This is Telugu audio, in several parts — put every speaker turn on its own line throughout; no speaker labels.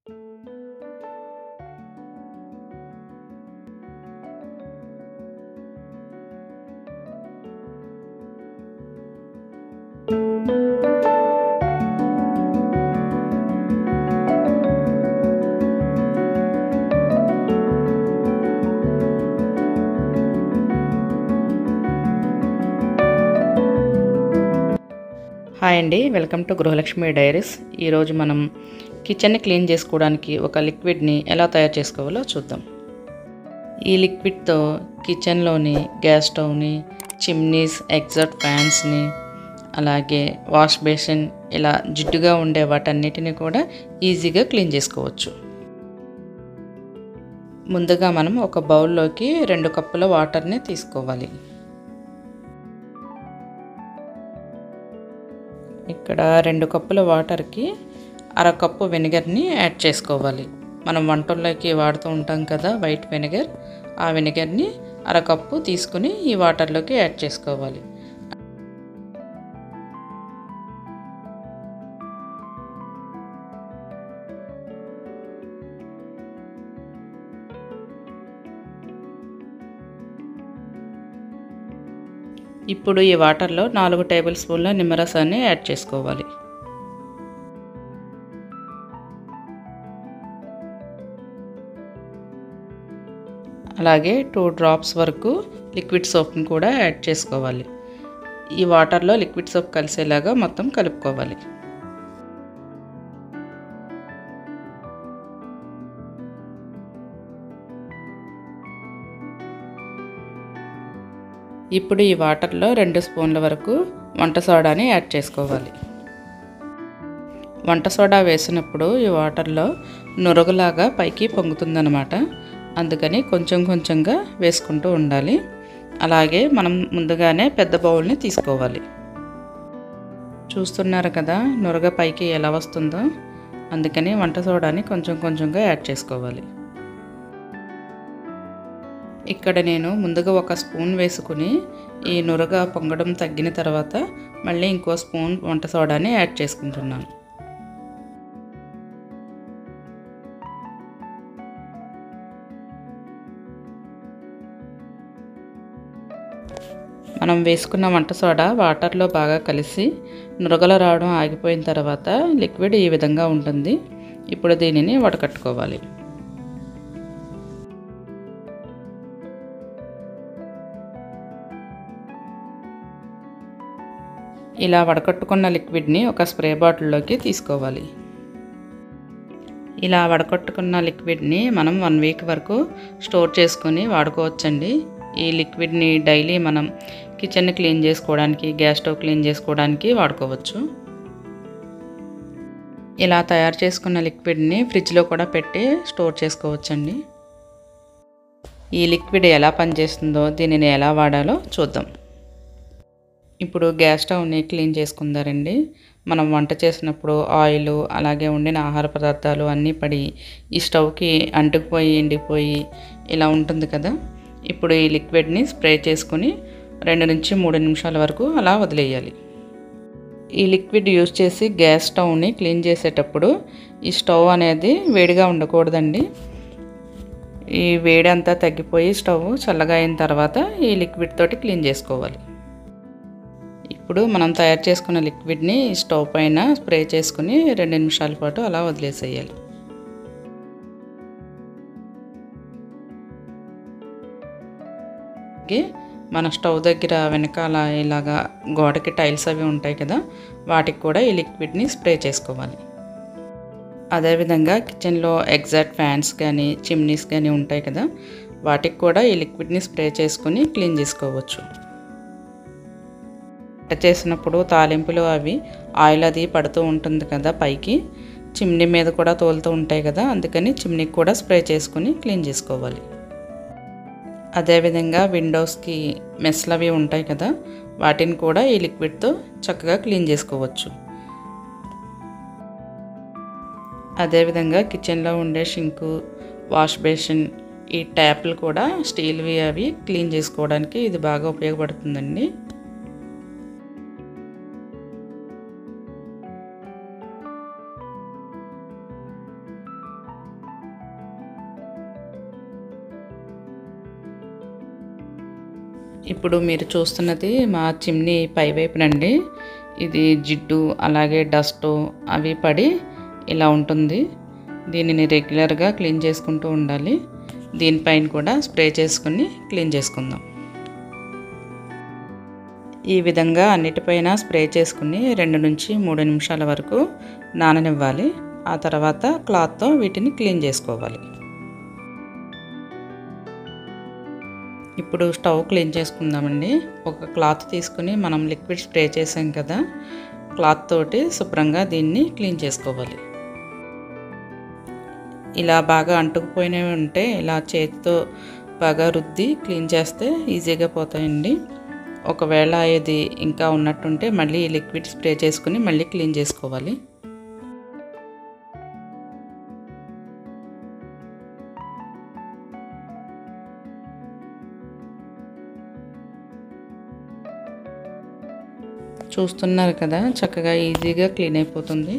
హాయ్ అండి వెల్కమ్ టు గృహలక్ష్మి డైరీస్ ఈరోజు మనం కిచెన్ని క్లీన్ చేసుకోవడానికి ఒక లిక్విడ్ని ఎలా తయారు చేసుకోవాలో చూద్దాం ఈ లిక్విడ్తో కిచెన్లోని గ్యాస్ స్టవ్ని చిమ్నీస్ ఎగ్జాట్ ఫ్యాన్స్ని అలాగే వాష్ బేసిన్ ఇలా జిడ్డుగా ఉండే వాటన్నిటిని కూడా ఈజీగా క్లీన్ చేసుకోవచ్చు ముందుగా మనం ఒక బౌల్లోకి రెండు కప్పుల వాటర్ని తీసుకోవాలి ఇక్కడ రెండు కప్పుల వాటర్కి అర కప్పు వెనిగర్ని యాడ్ చేసుకోవాలి మనం వంటల్లోకి వాడుతూ ఉంటాం కదా వైట్ వెనిగర్ ఆ వెనిగర్ని అర కప్పు తీసుకుని ఈ వాటర్లోకి యాడ్ చేసుకోవాలి ఇప్పుడు ఈ వాటర్లో నాలుగు టేబుల్ స్పూన్ల నిమ్మరసాన్ని యాడ్ చేసుకోవాలి అలాగే టూ డ్రాప్స్ వరకు లిక్విడ్ సోప్ని కూడా యాడ్ చేసుకోవాలి ఈ వాటర్లో లిక్విడ్ సోప్ కలిసేలాగా మొత్తం కలుపుకోవాలి ఇప్పుడు ఈ వాటర్లో రెండు స్పూన్ల వరకు వంట సోడాని యాడ్ చేసుకోవాలి వంట సోడా వేసినప్పుడు ఈ వాటర్లో నురగలాగా పైకి పొంగుతుందన్నమాట అందుకని కొంచెం కొంచెంగా వేసుకుంటూ ఉండాలి అలాగే మనం ముందుగానే పెద్ద బౌల్ని తీసుకోవాలి చూస్తున్నారు కదా నురగ పైకి ఎలా వస్తుందో అందుకని వంట సోడాని కొంచెం కొంచెంగా యాడ్ చేసుకోవాలి ఇక్కడ నేను ముందుగా ఒక స్పూన్ వేసుకుని ఈ నురగ పొంగడం తగ్గిన తర్వాత మళ్ళీ ఇంకో స్పూన్ వంట సోడాని యాడ్ చేసుకుంటున్నాను మనం వేసుకున్న వంట సోడా వాటర్లో బాగా కలిసి నురగలు రావడం ఆగిపోయిన తర్వాత లిక్విడ్ ఈ విధంగా ఉంటుంది ఇప్పుడు దీనిని వడకట్టుకోవాలి ఇలా వడకట్టుకున్న లిక్విడ్ని ఒక స్ప్రే బాటిల్లోకి తీసుకోవాలి ఇలా వడకట్టుకున్న లిక్విడ్ని మనం వన్ వీక్ వరకు స్టోర్ చేసుకొని వాడుకోవచ్చండి ఈ లిక్విడ్ని డైలీ మనం కిచెన్ని క్లీన్ చేసుకోవడానికి గ్యాస్ స్టవ్ క్లీన్ చేసుకోవడానికి వాడుకోవచ్చు ఇలా తయారు చేసుకున్న లిక్విడ్ని ఫ్రిడ్జ్లో కూడా పెట్టి స్టోర్ చేసుకోవచ్చండి ఈ లిక్విడ్ ఎలా పనిచేస్తుందో దీనిని ఎలా వాడాలో చూద్దాం ఇప్పుడు గ్యాస్ స్టవ్ని క్లీన్ చేసుకుందారండి మనం వంట చేసినప్పుడు ఆయిల్ అలాగే వండిన ఆహార పదార్థాలు అన్నీ పడి ఈ స్టవ్కి అంటుకుపోయి ఎండిపోయి ఇలా ఉంటుంది కదా ఇప్పుడు ఈ లిక్విడ్ని స్ప్రే చేసుకుని రెండు నుంచి మూడు నిమిషాల వరకు అలా వదిలేయాలి ఈ లిక్విడ్ యూజ్ చేసి గ్యాస్ స్టవ్ని క్లీన్ చేసేటప్పుడు ఈ స్టవ్ అనేది వేడిగా ఉండకూడదండి ఈ వేడి అంతా తగ్గిపోయి స్టవ్ చల్లగా అయిన తర్వాత ఈ లిక్విడ్ తోటి క్లీన్ చేసుకోవాలి ఇప్పుడు మనం తయారు చేసుకున్న లిక్విడ్ని స్టవ్ పైన స్ప్రే చేసుకుని రెండు నిమిషాల పాటు అలా వదిలేసేయాలి మన స్టవ్ దగ్గర వెనకాల ఇలాగా గోడకి టైల్స్ అవి ఉంటాయి కదా వాటికి కూడా ఈ లిక్విడ్ని స్ప్రే చేసుకోవాలి అదేవిధంగా కిచెన్లో ఎగ్జాక్ట్ ఫ్యాన్స్ కానీ చిమ్నీస్ కానీ ఉంటాయి కదా వాటికి కూడా ఈ లిక్విడ్ని స్ప్రే చేసుకొని క్లీన్ చేసుకోవచ్చు వంట చేసినప్పుడు తాలింపులు అవి ఆయిల్ అది పడుతూ ఉంటుంది కదా పైకి చిమ్నీ మీద కూడా తోలుతూ ఉంటాయి కదా అందుకని చిమ్నీకి కూడా స్ప్రే చేసుకుని క్లీన్ చేసుకోవాలి అదేవిధంగా విండోస్కి మెస్లు అవి ఉంటాయి కదా వాటిని కూడా ఈ లిక్విడ్తో చక్కగా క్లీన్ చేసుకోవచ్చు అదేవిధంగా కిచెన్లో ఉండే షింకు వాష్ బేసిన్ ఈ ట్యాప్లు కూడా స్టీల్వి అవి క్లీన్ చేసుకోవడానికి ఇది బాగా ఉపయోగపడుతుందండి ఇప్పుడు మీరు చూస్తున్నది మా చిమ్నీ పైవైపునండి ఇది జిడ్డు అలాగే డస్ట్ అవి పడి ఇలా ఉంటుంది దీనిని రెగ్యులర్గా క్లీన్ చేసుకుంటూ ఉండాలి దీనిపైన కూడా స్ప్రే చేసుకుని క్లీన్ చేసుకుందాం ఈ విధంగా అన్నిటిపైన స్ప్రే చేసుకుని రెండు నుంచి మూడు నిమిషాల వరకు నాననివ్వాలి ఆ తర్వాత క్లాత్తో వీటిని క్లీన్ చేసుకోవాలి ఇప్పుడు స్టవ్ క్లీన్ చేసుకుందామండి ఒక క్లాత్ తీసుకుని మనం లిక్విడ్ స్ప్రే చేసాం కదా క్లాత్ తోటి శుభ్రంగా దీన్ని క్లీన్ చేసుకోవాలి ఇలా బాగా అంటుకుపోయినవి ఉంటే ఇలా చేతితో బాగా రుద్ది క్లీన్ చేస్తే ఈజీగా పోతాయండి ఒకవేళ ఇది ఇంకా ఉన్నట్టుంటే మళ్ళీ లిక్విడ్ స్ప్రే చేసుకుని మళ్ళీ క్లీన్ చేసుకోవాలి చూస్తున్నారు కదా చక్కగా ఈజీగా క్లీన్ అయిపోతుంది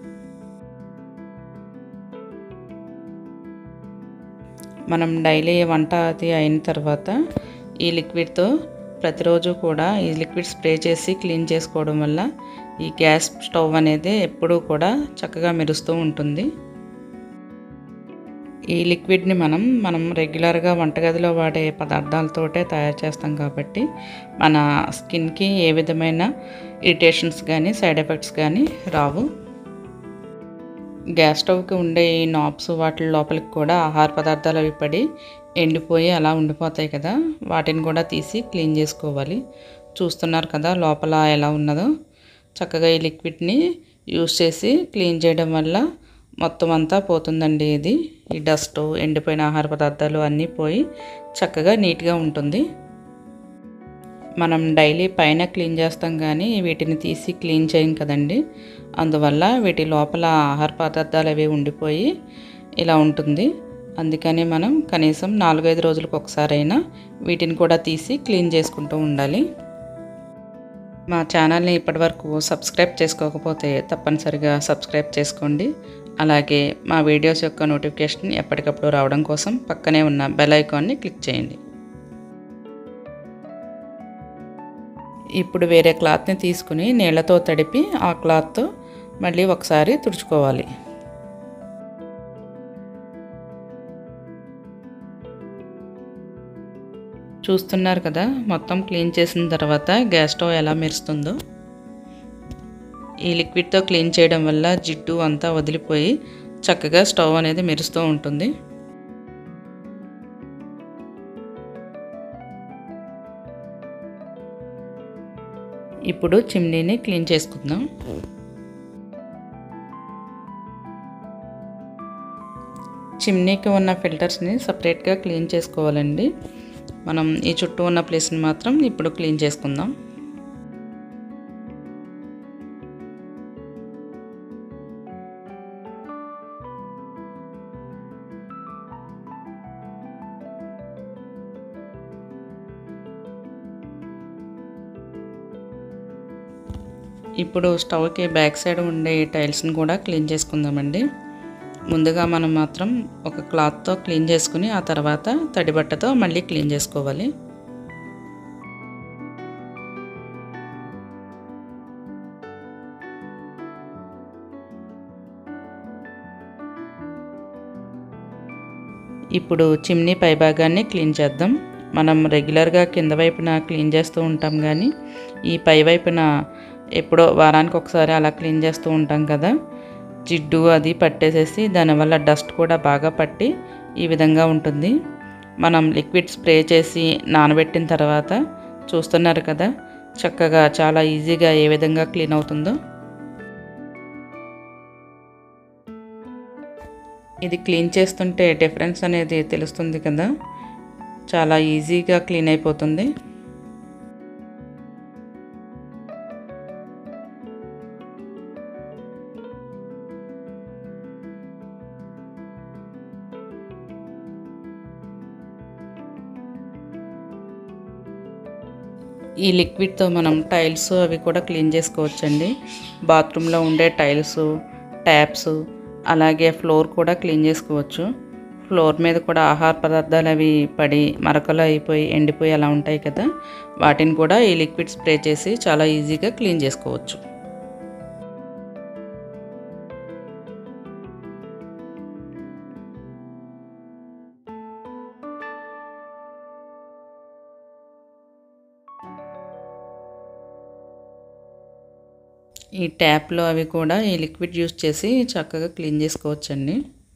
మనం డైలీ వంట అది అయిన తర్వాత ఈ లిక్విడ్తో ప్రతిరోజు కూడా ఈ లిక్విడ్ స్ప్రే చేసి క్లీన్ చేసుకోవడం వల్ల ఈ గ్యాస్ స్టవ్ అనేది ఎప్పుడూ కూడా చక్కగా మెరుస్తూ ఉంటుంది ఈ లిక్విడ్ని మనం మనం రెగ్యులర్గా వంటగదిలో వాడే పదార్థాలతోటే తయారు చేస్తాం కాబట్టి మన స్కిన్కి ఏ విధమైన ఇరిటేషన్స్ కానీ సైడ్ ఎఫెక్ట్స్ కానీ రావు గ్యాస్ స్టవ్కి ఉండే ఈ నాబ్స్ వాటి లోపలికి కూడా ఆహార పదార్థాలు అవి పడి ఎండిపోయి అలా ఉండిపోతాయి కదా వాటిని కూడా తీసి క్లీన్ చేసుకోవాలి చూస్తున్నారు కదా లోపల ఎలా ఉన్నదో చక్కగా ఈ లిక్విడ్ని యూస్ చేసి క్లీన్ చేయడం వల్ల మొత్తం అంతా పోతుందండి ఇది ఈ డస్ట్ ఎండిపోయిన ఆహార పదార్థాలు అన్నీ పోయి చక్కగా నీట్గా ఉంటుంది మనం డైలీ పైన క్లీన్ చేస్తాం కానీ వీటిని తీసి క్లీన్ చేయం కదండి అందువల్ల వీటి లోపల ఆహార పదార్థాలు అవి ఉండిపోయి ఇలా ఉంటుంది అందుకని మనం కనీసం నాలుగైదు రోజులకు ఒకసారైనా వీటిని కూడా తీసి క్లీన్ చేసుకుంటూ ఉండాలి మా ఛానల్ని ఇప్పటివరకు సబ్స్క్రైబ్ చేసుకోకపోతే తప్పనిసరిగా సబ్స్క్రైబ్ చేసుకోండి అలాగే మా వీడియోస్ యొక్క నోటిఫికేషన్ ఎప్పటికప్పుడు రావడం కోసం పక్కనే ఉన్న బెల్ ఐకాన్ని క్లిక్ చేయండి ఇప్పుడు వేరే క్లాత్ని తీసుకుని నీళ్ళతో తడిపి ఆ క్లాత్తో మళ్ళీ ఒకసారి తుడుచుకోవాలి చూస్తున్నారు కదా మొత్తం క్లీన్ చేసిన తర్వాత గ్యాస్ స్టవ్ ఎలా మెరుస్తుందో ఈ లిక్విడ్తో క్లీన్ చేయడం వల్ల జిడ్డు అంతా వదిలిపోయి చక్కగా స్టవ్ అనేది మెరుస్తూ ఉంటుంది ఇప్పుడు చిమ్నీని క్లీన్ చేసుకుందాం చిమ్నీకి ఉన్న ఫిల్టర్స్ని సపరేట్గా క్లీన్ చేసుకోవాలండి మనం ఈ చుట్టూ ఉన్న ప్లేస్ని మాత్రం ఇప్పుడు క్లీన్ చేసుకుందాం ఇప్పుడు స్టవ్కి బ్యాక్ సైడ్ ఉండే టైల్స్ని కూడా క్లీన్ చేసుకుందామండి ముందుగా మనం మాత్రం ఒక క్లాత్తో క్లీన్ చేసుకుని ఆ తర్వాత తడి బట్టతో మళ్ళీ క్లీన్ చేసుకోవాలి ఇప్పుడు చిమ్నీ పైభాగాన్ని క్లీన్ చేద్దాం మనం రెగ్యులర్గా కింద వైపున క్లీన్ చేస్తూ ఉంటాం కానీ ఈ పై వైపున ఎప్పుడో వారానికి ఒకసారి అలా క్లీన్ చేస్తూ ఉంటాం కదా జిడ్డు అది పట్టేసేసి దానివల్ల డస్ట్ కూడా బాగా పట్టి ఈ విధంగా ఉంటుంది మనం లిక్విడ్ స్ప్రే చేసి నానబెట్టిన తర్వాత చూస్తున్నారు కదా చక్కగా చాలా ఈజీగా ఏ విధంగా క్లీన్ అవుతుందో ఇది క్లీన్ చేస్తుంటే డిఫరెన్స్ అనేది తెలుస్తుంది కదా చాలా ఈజీగా క్లీన్ అయిపోతుంది ఈ లిక్విడ్తో మనం టైల్స్ అవి కూడా క్లీన్ చేసుకోవచ్చండి బాత్రూంలో ఉండే టైల్స్ ట్యాప్స్ అలాగే ఫ్లోర్ కూడా క్లీన్ చేసుకోవచ్చు ఫ్లోర్ మీద కూడా ఆహార పదార్థాలు అవి పడి మరకలు అయిపోయి ఎండిపోయి అలా ఉంటాయి కదా వాటిని కూడా ఈ లిక్విడ్ స్ప్రే చేసి చాలా ఈజీగా క్లీన్ చేసుకోవచ్చు ఈ ట్యాప్లో అవి కూడా ఈ లిక్విడ్ యూస్ చేసి చక్కగా క్లీన్ చేసుకోవచ్చండి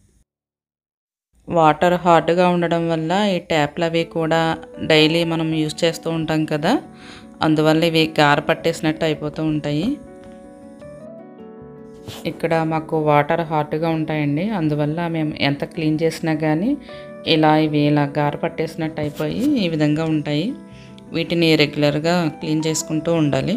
వాటర్ హాట్గా ఉండడం వల్ల ఈ ట్యాప్లు అవి కూడా డైలీ మనం యూస్ చేస్తూ ఉంటాం కదా అందువల్ల ఇవి గార పట్టేసినట్టు అయిపోతూ ఉంటాయి ఇక్కడ మాకు వాటర్ హాట్గా ఉంటాయండి అందువల్ల మేము ఎంత క్లీన్ చేసినా కానీ ఇలా ఇవి ఇలా గార పట్టేసినట్టు అయిపోయి ఈ విధంగా ఉంటాయి వీటిని రెగ్యులర్గా క్లీన్ చేసుకుంటూ ఉండాలి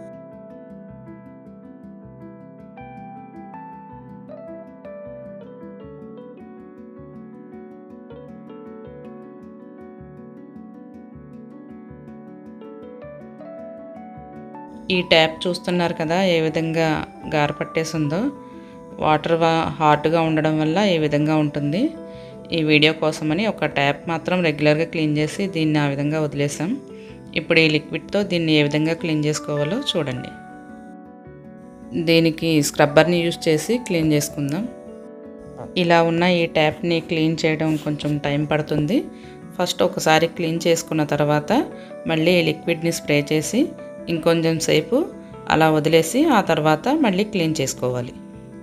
ఈ ట్యాప్ చూస్తున్నారు కదా ఏ విధంగా గార పట్టేసిందో వాటర్ హాట్గా ఉండడం వల్ల ఏ విధంగా ఉంటుంది ఈ వీడియో కోసమని ఒక ట్యాప్ మాత్రం రెగ్యులర్గా క్లీన్ చేసి దీన్ని ఆ విధంగా వదిలేసాం ఇప్పుడు ఈ లిక్విడ్తో దీన్ని ఏ విధంగా క్లీన్ చేసుకోవాలో చూడండి దీనికి స్క్రబ్బర్ని యూజ్ చేసి క్లీన్ చేసుకుందాం ఇలా ఉన్న ఈ ట్యాప్ని క్లీన్ చేయడం కొంచెం టైం పడుతుంది ఫస్ట్ ఒకసారి క్లీన్ చేసుకున్న తర్వాత మళ్ళీ ఈ లిక్విడ్ని స్ప్రే చేసి ఇంకొంచెం సేపు అలా వదిలేసి ఆ తర్వాత మళ్ళీ క్లీన్ చేసుకోవాలి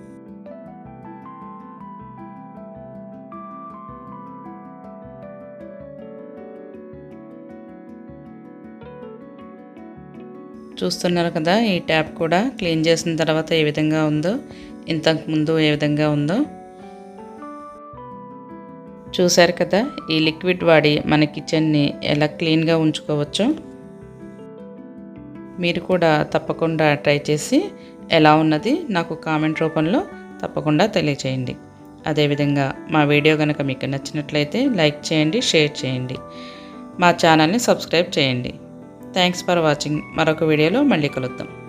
చూస్తున్నారు కదా ఈ ట్యాప్ కూడా క్లీన్ చేసిన తర్వాత ఏ విధంగా ఉందో ఇంతకు ముందు ఏ విధంగా ఉందో చూశారు కదా ఈ లిక్విడ్ వాడి మన కిచెన్ని ఎలా క్లీన్గా ఉంచుకోవచ్చో మీరు కూడా తప్పకుండా ట్రై చేసి ఎలా ఉన్నది నాకు కామెంట్ రూపంలో తప్పకుండా తెలియచేయండి అదేవిధంగా మా వీడియో కనుక మీకు నచ్చినట్లయితే లైక్ చేయండి షేర్ చేయండి మా ఛానల్ని సబ్స్క్రైబ్ చేయండి థ్యాంక్స్ ఫర్ వాచింగ్ మరొక వీడియోలో మళ్ళీ కలుద్దాం